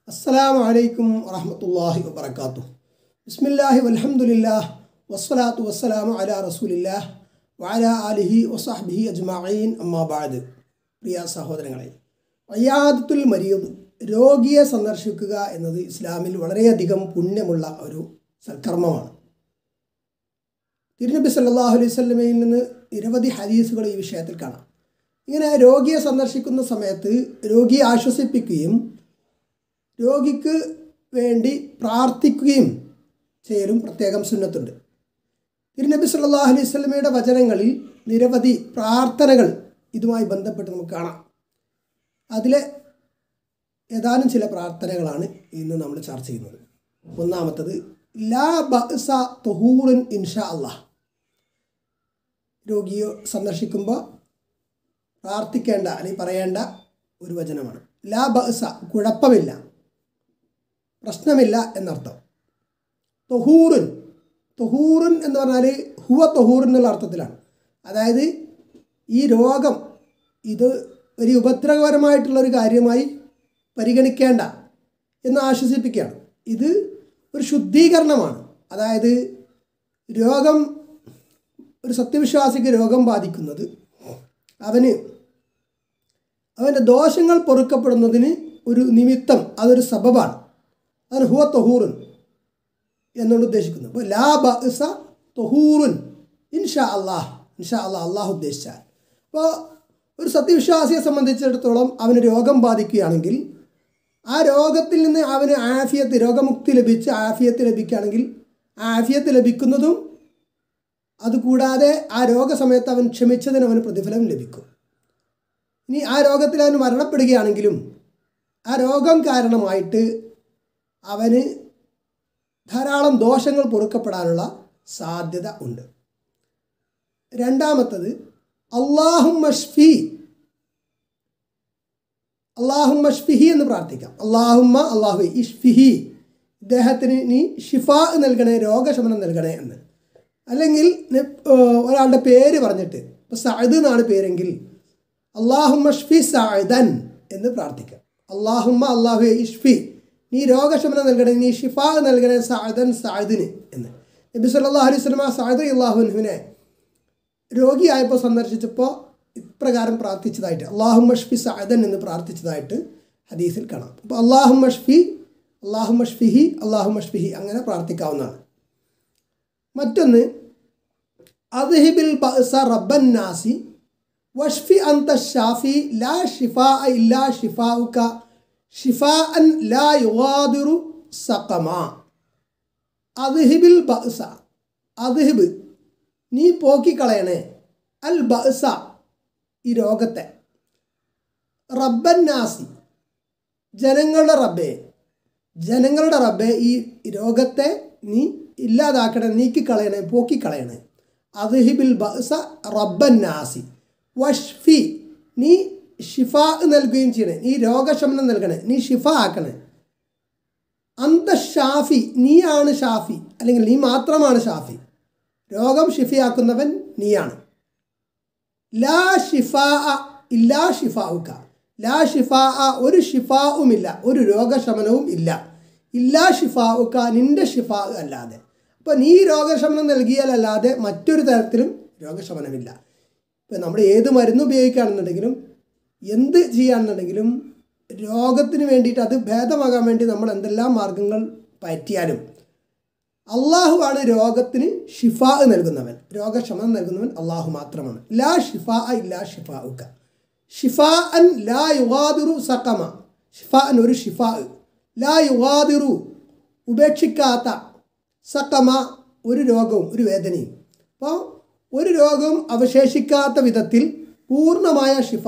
അസ്സലാമു അലൈക്കും വറഹ്മത്തുള്ളാഹി വബറകാതുഹു ബിസ്മില്ലാഹി വൽഹംദുലില്ലാഹ് വസ്സലാത്തു വസ്സലാമു അലാ റസൂലില്ലാഹ് വഅലാ ആലിഹി വസഹ്ബിഹി അജ്മഈൻ അമ്മാ ബഅദ് പ്രിയ സഹോദരങ്ങളെ വയ്യാദത്തുൽ മരീദ് രോഗിയെ സന്ദർശിക്കുക എന്നത് ഇസ്ലാമിൽ വളരെയധികം പുണ്യമുള്ള ഒരു സൽക്കർമ്മമാണ് തിരുനബി സല്ലല്ലാഹു അലൈഹി വസല്ലമയിൽ നിന്ന് നിരവധി ഹദീസുകൾ ഈ വിഷയത്തിൽ കാണാം ഇങ്ങനെ രോഗിയെ സന്ദർശിക്കുന്ന സമയത്ത് രോഗിയെ ആശ്വസിപ്പിക്കുകയും രോഗിക്ക് വേണ്ടി പ്രാർത്ഥിക്കുകയും ചെയ്യലും പ്രത്യേകം സുന്നത്തുണ്ട് തിരുനബി സല്ലല്ലാഹു അലൈഹി വസല്ലമയുടെ വചനങ്ങളിൽ നിരവധി പ്രാർത്ഥനകൾ ഇതുമായി ബന്ധപ്പെട്ട് നമുക്ക് കാണാം അതിലെ ഏതാനും ചില പ്രാർത്ഥനകളാണ് ഇന്ന് നമ്മൾ ചർച്ച ചെയ്യുന്നത് ഒന്നാമത്തത് ലാ ബഅസ തൊഹൂറുൻ ഇൻഷാ അള്ളാഹ് രോഗിയെ സന്ദർശിക്കുമ്പോൾ പ്രാർത്ഥിക്കേണ്ട അല്ലെങ്കിൽ പറയേണ്ട ഒരു വചനമാണ് ലാ ബഅസ കുഴപ്പമില്ല പ്രശ്നമില്ല എന്നർത്ഥം തൊഹൂറുൻ തൊഹൂറുൻ എന്ന് പറഞ്ഞാൽ ഹുവ തൊഹൂറുൻ എന്നുള്ള അർത്ഥത്തിലാണ് അതായത് ഈ രോഗം ഇത് ഒരു ഉപദ്രവകരമായിട്ടുള്ള ഒരു കാര്യമായി പരിഗണിക്കേണ്ട എന്ന് ആശ്വസിപ്പിക്കുകയാണ് ഇത് ഒരു ശുദ്ധീകരണമാണ് അതായത് രോഗം ഒരു സത്യവിശ്വാസിക്ക് രോഗം ബാധിക്കുന്നത് അവന് അവൻ്റെ ദോഷങ്ങൾ പൊറുക്കപ്പെടുന്നതിന് ഒരു നിമിത്തം അതൊരു സബബാണ് അതാണ് ഹുവ തൊഹൂറുൻ എന്നുകൊണ്ട് ഉദ്ദേശിക്കുന്നത് അപ്പോൾ ലാ ബഅസ തൊഹൂറുൻ ഇൻഷാ അള്ളാഹ് ഇൻഷാ അള്ളാഹ് അള്ളാഹ് ഉദ്ദേശിച്ചാൽ അപ്പോൾ ഒരു സത്യവിശ്വാസിയെ സംബന്ധിച്ചിടത്തോളം അവന് രോഗം ബാധിക്കുകയാണെങ്കിൽ ആ രോഗത്തിൽ നിന്ന് അവന് ആഫിയത്ത് രോഗമുക്തി ലഭിച്ച് ആഫിയത്ത് ലഭിക്കുകയാണെങ്കിൽ ആ ആഫിയത്ത് ലഭിക്കുന്നതും അതുകൂടാതെ ആ രോഗസമയത്ത് അവൻ ക്ഷമിച്ചതിന് അവന് പ്രതിഫലം ലഭിക്കും ഇനി ആ രോഗത്തിൽ അവൻ മരണപ്പെടുകയാണെങ്കിലും ആ രോഗം കാരണമായിട്ട് അവന് ധാരാളം ദോഷങ്ങൾ പൊറുക്കപ്പെടാനുള്ള സാധ്യത ഉണ്ട് രണ്ടാമത്തത് അള്ളാഹു മഷ്ഫി അള്ളാഹുമ്മ ഷ്ഫിഹി എന്ന് പ്രാർത്ഥിക്കാം അള്ളാഹുമ്മ അള്ളാഹു ഇഷ്ഫിഹി ഇദ്ദേഹത്തിന് നീ ഷിഫ നൽകണേ രോഗശമനം നൽകണേ എന്ന് അല്ലെങ്കിൽ ഒരാളുടെ പേര് പറഞ്ഞിട്ട് ഇപ്പോൾ സഅദ് എന്നാണ് പേരെങ്കിൽ അള്ളാഹുമ്മ ഷ്ഫി സഅദൻ എന്ന് പ്രാർത്ഥിക്കാം അള്ളാഹുമ്മ അള്ളാഹു ഇഷ്ഫി നീ രോഗശമനം നൽകണേ നീ ഷിഫ നൽകണേ സഅദൻ സഅദിന് എന്ന് നബി സല്ലല്ലാഹു അലൈഹി വസല്ലം സഅദ് അള്ളാഹുവിനെ രോഗിയായപ്പോൾ സന്ദർശിച്ചപ്പോൾ ഇപ്രകാരം പ്രാർത്ഥിച്ചതായിട്ട് അള്ളാഹു മഷ്ഫി സഅദൻ എന്ന് പ്രാർത്ഥിച്ചതായിട്ട് ഹദീസിൽ കാണാം അപ്പോൾ അള്ളാഹു മഷ്ഫി അള്ളാഹു മഷ്ഫിഹി അള്ളാഹു മഷ്ഫിഹി അങ്ങനെ പ്രാർത്ഥിക്കാവുന്നതാണ് മറ്റൊന്ന് അദ്ഹിബിൽ ബഅസ റബ്ബൻ നാസി വഷ്ഫി അന്ത ഷാഫി ലാ ഷിഫാ ഇല്ലാ ഷിഫാഉക ഷിഫാ അൻ ലാ യുഗാദിറു സഖമ അദ്ഹിബിൽ ബഅസ അദ്ഹിബ് നീ പോക്കിക്കളയണേ അൽ ബഅസ ഈ രോഗത്തെ റബ്ബൻ നാസി ജനങ്ങളുടെ റബ്ബെ ജനങ്ങളുടെ റബ്ബെ ഈ രോഗത്തെ നീ ഇല്ലാതാക്കണേ നീക്കിക്കളയണേ പോക്കിക്കളയണേ അദ്ഹിബിൽ ബഅസ റബ്ബൻ നാസി വഷ്ഫി നീ ഷിഫ നൽകുകയും ചെയ്യണേ നീ രോഗശമനം നൽകണേ നീ ഷിഫ ആക്കണേ അന്ത ഷാഫി നീയാണ് ഷാഫി അല്ലെങ്കിൽ നീ മാത്രമാണ് ഷാഫി രോഗം ഷിഫയാക്കുന്നവൻ നീയാണ് ലാ ഷിഫാ ഇല്ലാ ഷിഫാവുക ലാ ഷിഫാ ഒരു ഷിഫാവുമില്ല ഒരു രോഗശമനവും ഇല്ല ഇല്ലാ ഷിഫാവുക നിന്റെ ഷിഫാ അല്ലാതെ അപ്പോൾ നീ രോഗശമനം നൽകിയാലല്ലാതെ മറ്റൊരു തരത്തിലും രോഗശമനമില്ല ഇപ്പം നമ്മൾ ഏത് മരുന്ന് ഉപയോഗിക്കുകയാണെന്നുണ്ടെങ്കിലും എന്ത് ചെയ്യുകയാണെന്നുണ്ടെങ്കിലും രോഗത്തിന് വേണ്ടിയിട്ട് അത് ഭേദമാകാൻ വേണ്ടി നമ്മൾ എന്തെല്ലാം മാർഗങ്ങൾ പറ്റിയാലും അള്ളാഹു ആണ് രോഗത്തിന് ഷിഫ നൽകുന്നവൻ രോഗശമനം നൽകുന്നവൻ അള്ളാഹു മാത്രമാണ് ലാ ഷിഫ ഇല്ലാ ഷിഫ ഉക്ക ഷിഫ അൻ ലാ യുഗാദിറു സക്കമ ഷിഫ അൻ ഒരു ഷിഫ ലാ യുഗാദിറു ഉപേക്ഷിക്കാത്ത സക്കമ ഒരു രോഗവും ഒരു വേദനയും അപ്പോൾ ഒരു രോഗവും അവശേഷിക്കാത്ത വിധത്തിൽ പൂർണ്ണമായ ഷിഫ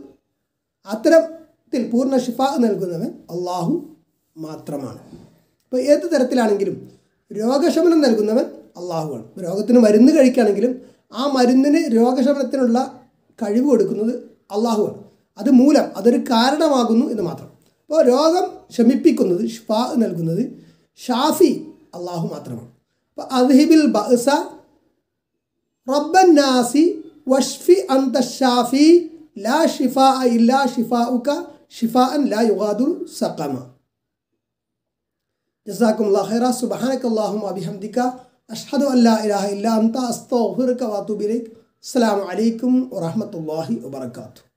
അത്തരത്തിൽ പൂർണ്ണ ഷിഫ നൽകുന്നവൻ അള്ളാഹു മാത്രമാണ് ഇപ്പോൾ ഏത് തരത്തിലാണെങ്കിലും രോഗശമനം നൽകുന്നവൻ അള്ളാഹുവാണ് രോഗത്തിന് മരുന്ന് കഴിക്കുകയാണെങ്കിലും ആ മരുന്നിന് രോഗശമനത്തിനുള്ള കഴിവ് കൊടുക്കുന്നത് അള്ളാഹുവാണ് അത് മൂലം അതൊരു കാരണമാകുന്നു എന്ന് മാത്രം അപ്പോൾ രോഗം ശമിപ്പിക്കുന്നത് ഷിഫാ നൽകുന്നത് ഷാഫി അള്ളാഹു മാത്രമാണ് അപ്പോൾ അദ്ഹിബിൽ ബഅസ റബ്ബൻ നാസി വഷ്ഫി അന്ത ഷാഫി ലാ ഷിഫാ ഇല്ലാ ഷിഫാഉക ഷിഫാ അൻ ലാ യുഗാദുർ സഖമ ജസാക്കും ഖൈറ സുബഹാനക അല്ലാഹും അബിഹംദിക അഷ്ഹദു അല്ലാ ഇലാഹ ഇല്ല അന്ത അസ്തഗ്ഫിറുക വഅതൂബു ഇലൈക് അസ്സലാമു അലൈക്കും വറഹ്മത്തുള്ളാഹി വബറകാതുഹു